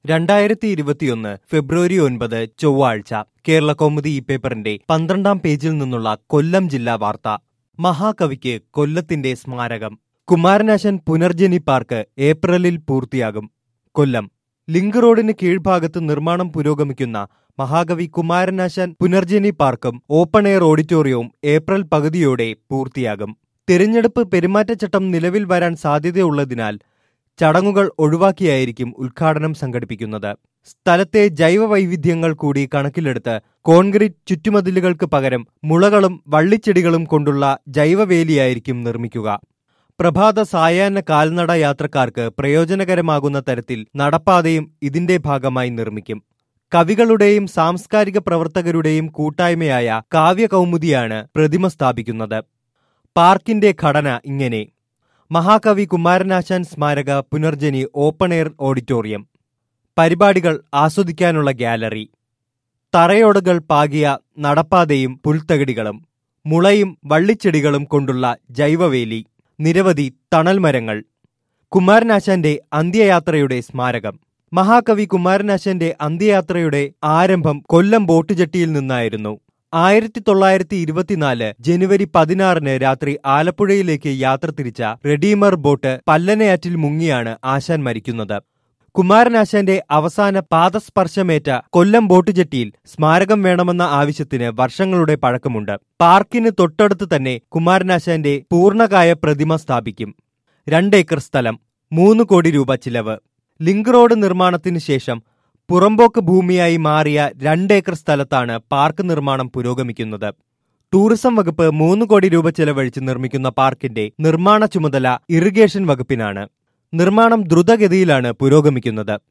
രണ്ടായിരത്തി ഇരുപത്തിയൊന്ന് ഫെബ്രുവരി ഒൻപത് ചൊവ്വാഴ്ച കേരള കൗമുദി ഈ പേപ്പറിന്റെ പന്ത്രണ്ടാം പേജിൽ നിന്നുള്ള കൊല്ലം ജില്ലാ വാർത്ത മഹാകവിക്ക് കൊല്ലത്തിന്റെ സ്മാരകം കുമാരനാശൻ പുനർജനി പാർക്ക് ഏപ്രിലിൽ പൂർത്തിയാകും കൊല്ലം ലിങ്ക് റോഡിന് കീഴ്ഭാഗത്ത് നിർമ്മാണം പുരോഗമിക്കുന്ന മഹാകവി കുമാരനാശാൻ പുനർജനി പാർക്കും ഓപ്പൺ എയർ ഓഡിറ്റോറിയവും ഏപ്രിൽ പകുതിയോടെ പൂർത്തിയാകും തിരഞ്ഞെടുപ്പ് പെരുമാറ്റച്ചട്ടം നിലവിൽ വരാൻ സാധ്യതയുള്ളതിനാൽ ചടങ്ങുകൾ ഒഴിവാക്കിയായിരിക്കും ഉദ്ഘാടനം സംഘടിപ്പിക്കുന്നത് സ്ഥലത്തെ ജൈവ വൈവിധ്യങ്ങൾ കൂടി കണക്കിലെടുത്ത് കോൺക്രീറ്റ് ചുറ്റുമതിലുകൾക്ക് പകരം മുളകളും വള്ളിച്ചെടികളും കൊണ്ടുള്ള ജൈവവേലിയായിരിക്കും നിർമ്മിക്കുക പ്രഭാത സായാഹ്ന കാൽനട യാത്രക്കാർക്ക് പ്രയോജനകരമാകുന്ന തരത്തിൽ നടപ്പാതയും ഇതിന്റെ ഭാഗമായി നിർമ്മിക്കും കവികളുടെയും സാംസ്കാരിക പ്രവർത്തകരുടെയും കൂട്ടായ്മയായ കാവ്യകൗമുദിയാണ് പ്രതിമ സ്ഥാപിക്കുന്നത് പാർക്കിന്റെ ഘടന ഇങ്ങനെ മഹാകവി കുമാരനാശാൻ സ്മാരക പുനർജനി ഓപ്പൺ എയർ ഓഡിറ്റോറിയം പരിപാടികൾ ആസ്വദിക്കാനുള്ള ഗ്യാലറി തറയോടുകൾ പാകിയ നടപ്പാതയും പുൽത്തകിടികളും മുളയും വള്ളിച്ചെടികളും കൊണ്ടുള്ള ജൈവവേലി നിരവധി തണൽമരങ്ങൾ കുമാരനാശാന്റെ അന്ത്യയാത്രയുടെ സ്മാരകം മഹാകവി കുമാരനാശാന്റെ അന്ത്യയാത്രയുടെ ആരംഭം കൊല്ലം ബോട്ടുജെട്ടിയിൽ നിന്നായിരുന്നു ആയിരത്തി തൊള്ളായിരത്തി ഇരുപത്തിനാല് ജനുവരി പതിനാറിന് രാത്രി ആലപ്പുഴയിലേക്ക് യാത്ര തിരിച്ച റെഡീമർ ബോട്ട് പല്ലനയാറ്റിൽ മുങ്ങിയാണ് ആശാൻ മരിക്കുന്നത് കുമാരനാശാന്റെ അവസാന പാദസ്പർശമേറ്റ കൊല്ലം ബോട്ടുജെട്ടിയിൽ സ്മാരകം വേണമെന്ന ആവശ്യത്തിന് വർഷങ്ങളുടെ പഴക്കമുണ്ട് പാർക്കിന് തൊട്ടടുത്ത് തന്നെ കുമാരനാശാന്റെ പൂർണ്ണകായ പ്രതിമ സ്ഥാപിക്കും രണ്ടേക്കർ സ്ഥലം മൂന്ന് കോടി രൂപ ചിലവ് ലിങ്ക് റോഡ് നിർമ്മാണത്തിന് ശേഷം പുറമ്പോക്ക് ഭൂമിയായി മാറിയ രണ്ടേക്കർ സ്ഥലത്താണ് പാർക്ക് നിർമ്മാണം പുരോഗമിക്കുന്നത് ടൂറിസം വകുപ്പ് മൂന്ന് കോടി രൂപ ചെലവഴിച്ച് നിർമ്മിക്കുന്ന പാർക്കിന്റെ നിർമ്മാണ ചുമതല ഇറിഗേഷൻ വകുപ്പിനാണ് നിർമ്മാണം ദ്രുതഗതിയിലാണ് പുരോഗമിക്കുന്നത്